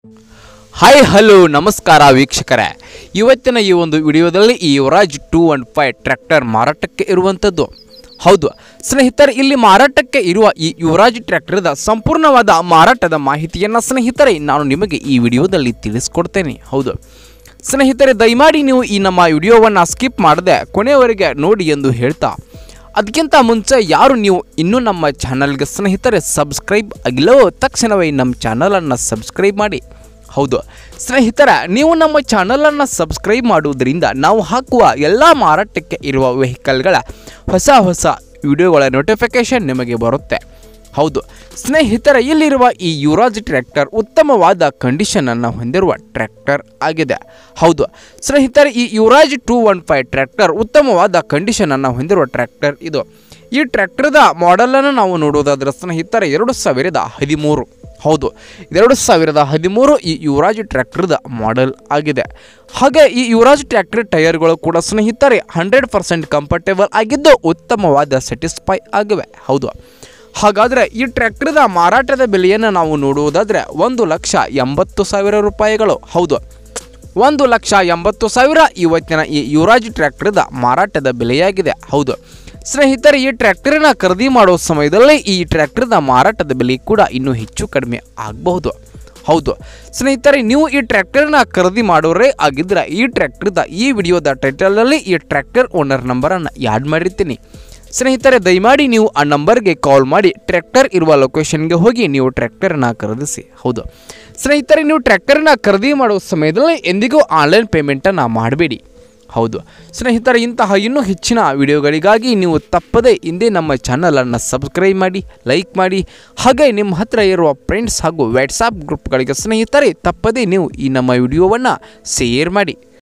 hi hello ನಮಸ್ಕಾರ ವೀಕ್ಷಕರೇ ಇವತ್ತಿನ ಈ ಒಂದು ವಿಡಿಯೋದಲ್ಲಿ ಈ Yuvraj two one five tractor ಮಾರಾಟಕ್ಕೆ ಇರುವಂಥದ್ದು ಹೌದು ಸ್ನೇಹಿತರೆ ಇಲ್ಲಿ ಮಾರಾಟಕ್ಕೆ ಇರುವ ಈ ಯುವರಾಜ್ ಟ್ರ್ಯಾಕ್ಟರ್ದ ಸಂಪೂರ್ಣವಾದ ಮಾರಾಟದ ಮಾಹಿತಿಯನ್ನು ಸ್ನೇಹಿತರೆ ನಾನು ನಿಮಗೆ ಈ ವಿಡಿಯೋದಲ್ಲಿ ತಿಳಿಸ್ಕೊಡ್ತೇನೆ ಹೌದು ಸ್ನೇಹಿತರೆ ದಯಮಾಡಿ ನೀವು ಈ ನಮ್ಮ ವಿಡಿಯೋವನ್ನು ಸ್ಕಿಪ್ ಮಾಡದೆ ಕೊನೆಯವರೆಗೆ ನೋಡಿ ಎಂದು ಹೇಳ್ತಾ ಅದಕ್ಕಿಂತ ಮುಂಚೆ ಯಾರು ನೀವು ಇನ್ನೂ ನಮ್ಮ ಚಾನಲ್ಗೆ ಸ್ನೇಹಿತರೆ ಸಬ್ಸ್ಕ್ರೈಬ್ ಆಗಿಲ್ಲವೋ ತಕ್ಷಣವೇ ನಮ್ಮ ಚಾನಲನ್ನು ಸಬ್ಸ್ಕ್ರೈಬ್ ಮಾಡಿ ಹೌದು ಸ್ನೇಹಿತರೆ ನೀವು ನಮ್ಮ ಚಾನಲನ್ನು ಸಬ್ಸ್ಕ್ರೈಬ್ ಮಾಡುವುದರಿಂದ ನಾವು ಹಾಕುವ ಎಲ್ಲ ಮಾರಾಟಕ್ಕೆ ಇರುವ ವೆಹಿಕಲ್ಗಳ ಹೊಸ ಹೊಸ ವಿಡಿಯೋಗಳ ನೋಟಿಫಿಕೇಷನ್ ನಿಮಗೆ ಬರುತ್ತೆ ಹೌದು ಸ್ನೇಹಿತರ ಇಲ್ಲಿರುವ ಈ ಯುವರಾಜ್ ಟ್ರ್ಯಾಕ್ಟರ್ ಉತ್ತಮವಾದ ಕಂಡೀಷನನ್ನು ಹೊಂದಿರುವ ಟ್ರ್ಯಾಕ್ಟರ್ ಆಗಿದೆ ಹೌದು ಸ್ನೇಹಿತರೆ ಈ Yuvraj two one five tractor ಉತ್ತಮವಾದ ಕಂಡೀಷನನ್ನು ಹೊಂದಿರುವ ಟ್ರ್ಯಾಕ್ಟರ್ ಇದು ಈ ಟ್ರ್ಯಾಕ್ಟರ್ದ ಮಾಡೆಲನ್ನು ನಾವು ನೋಡುವುದಾದ್ರೆ ಸ್ನೇಹಿತರೆ ಎರಡು ಸಾವಿರದ ಹದಿಮೂರು ಹೌದು ಎರಡು ಸಾವಿರದ ಹದಿಮೂರು ಈ ಯುವರಾಜ್ ಟ್ರ್ಯಾಕ್ಟರ್ದ ಮಾಡೆಲ್ ಆಗಿದೆ ಹಾಗೆ ಈ ಯುವರಾಜ್ ಟ್ರ್ಯಾಕ್ಟರ್ ಟೈರ್ಗಳು ಕೂಡ ಸ್ನೇಹಿತರೆ ಹಂಡ್ರೆಡ್ ಪರ್ಸೆಂಟ್ ಕಂಫರ್ಟೇಬಲ್ ಆಗಿದ್ದು ಉತ್ತಮವಾದ ಸ್ಯಾಟಿಸ್ಫೈ ಆಗಿವೆ ಹೌದು ಹಾಗಾದರೆ ಈ ಟ್ರ್ಯಾಕ್ಟರ್ದ ಮಾರಾಟದ ಬೆಲೆಯನ್ನು ನಾವು ನೋಡುವುದಾದರೆ ಒಂದು ಲಕ್ಷ ಎಂಬತ್ತು ಸಾವಿರ ರೂಪಾಯಿಗಳು ಹೌದು ಒಂದು ಲಕ್ಷ ಎಂಬತ್ತು ಸಾವಿರ ಇವತ್ತಿನ ಈ ಯುವರಾಜ್ ಟ್ರ್ಯಾಕ್ಟರ್ದ ಮಾರಾಟದ ಬೆಲೆಯಾಗಿದೆ ಹೌದು ಸ್ನೇಹಿತರೆ ಈ ಟ್ರ್ಯಾಕ್ಟರ್ನ ಖರೀದಿ ಮಾಡೋ ಸಮಯದಲ್ಲಿ ಈ ಟ್ರ್ಯಾಕ್ಟರ್ದ ಮಾರಾಟದ ಬೆಲೆ ಕೂಡ ಇನ್ನೂ ಹೆಚ್ಚು ಕಡಿಮೆ ಆಗಬಹುದು ಹೌದು ಸ್ನೇಹಿತರೆ ನೀವು ಈ ಟ್ರ್ಯಾಕ್ಟರ್ನ ಖರೀದಿ ಮಾಡೋರೇ ಆಗಿದ್ದರೆ ಈ ಟ್ರ್ಯಾಕ್ಟರ್ದ ಈ ವಿಡಿಯೋದ ಟೈಟಲಲ್ಲಿ ಈ ಟ್ರ್ಯಾಕ್ಟರ್ ಓನರ್ ನಂಬರನ್ನು ಆ್ಯಡ್ ಮಾಡಿರ್ತೀನಿ ಸ್ನೇಹಿತರೆ ದಯಮಾಡಿ ನೀವು ಆ ನಂಬರ್ಗೆ ಕಾಲ್ ಮಾಡಿ ಟ್ರ್ಯಾಕ್ಟರ್ ಇರುವ ಲೊಕೇಶನ್ಗೆ ಹೋಗಿ ನೀವು ಟ್ರ್ಯಾಕ್ಟರ್ನ ಖರೀದಿಸಿ ಹೌದು ಸ್ನೇಹಿತರೆ ನೀವು ಟ್ರ್ಯಾಕ್ಟರ್ನ ಖರೀದಿ ಮಾಡುವ ಸಮಯದಲ್ಲಿ ಎಂದಿಗೂ ಆನ್ಲೈನ್ ಪೇಮೆಂಟನ್ನು ಮಾಡಬೇಡಿ ಹೌದು ಸ್ನೇಹಿತರೆ ಇಂತಹ ಇನ್ನೂ ಹೆಚ್ಚಿನ ವಿಡಿಯೋಗಳಿಗಾಗಿ ನೀವು ತಪ್ಪದೇ ಹಿಂದೆ ನಮ್ಮ ಚಾನಲನ್ನು ಸಬ್ಸ್ಕ್ರೈಬ್ ಮಾಡಿ ಲೈಕ್ ಮಾಡಿ ಹಾಗೆ ನಿಮ್ಮ ಹತ್ರ ಇರುವ ಫ್ರೆಂಡ್ಸ್ ಹಾಗೂ ವಾಟ್ಸಾಪ್ ಗ್ರೂಪ್ಗಳಿಗೆ ಸ್ನೇಹಿತರೆ ತಪ್ಪದೇ ನೀವು ಈ ನಮ್ಮ ವಿಡಿಯೋವನ್ನು ಶೇರ್ ಮಾಡಿ